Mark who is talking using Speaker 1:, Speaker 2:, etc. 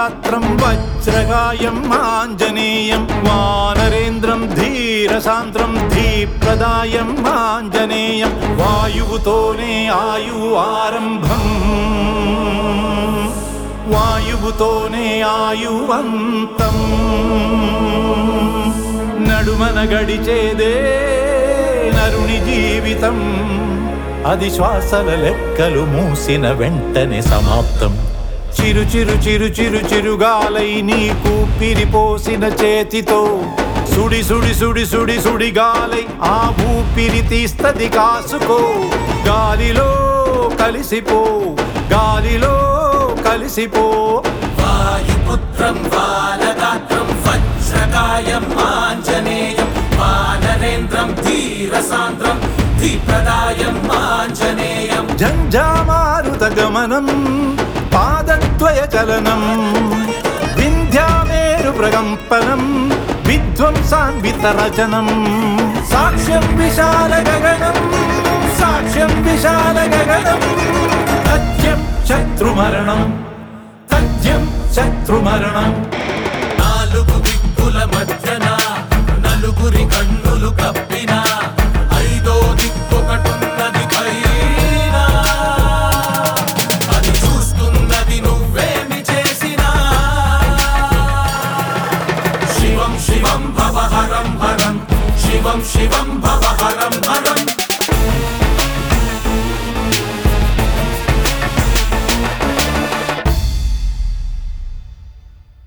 Speaker 1: బాలగాత్రం వజ్రగాయం ఆంజనేయం వానరేంద్రం ధీరసాంద్రం ధీప్రదాయం ఆంజనేయం వాయువుతోనే ఆయువు ఆరంభం వాయువుతోనే ఆయువంతం నడుమన గడిచేదే నరుని జీవితం అది శ్వాసల లెక్కలు మూసిన వెంటనే సమాప్తం చిరు చిరు చిరు చిరు చిరుగాలై నీకు పిరిపోసిన చేతితో సుడి సుడి సుడి సుడి సుడి గాలై ఆ ఊపిరి తీస్తది కాసుకో గాలిలో కలిసిపో గాలిలో కలిసిపో
Speaker 2: వాయుపుత్రం బాలగాత్రం వజ్రకాయం ఆంజనేయం వానరేంద్రం ధీరసాంద్రం ధీప్రదాయం ఆంజనేయం
Speaker 1: జంజామారుత గమనం పాదద్వయ చలనం వింధ్యామేరు ప్రకంపనం విధ్వంసాన్విత రచనం సాక్ష్యం విశాల గగనం సాక్ష్యం విశాల గగనం తథ్యం శత్రుమరణం తథ్యం శత్రుమరణం
Speaker 2: నాలుగు దిక్కుల మధ్యన నలుగురి కన్నులు కప్పిన ఐదో దిక్కొకటున్నది పైన అది చూస్తున్నది నువ్వేమి చేసినా శివం శివం భవ హరం హరం శివం శివం భవ హరం హరం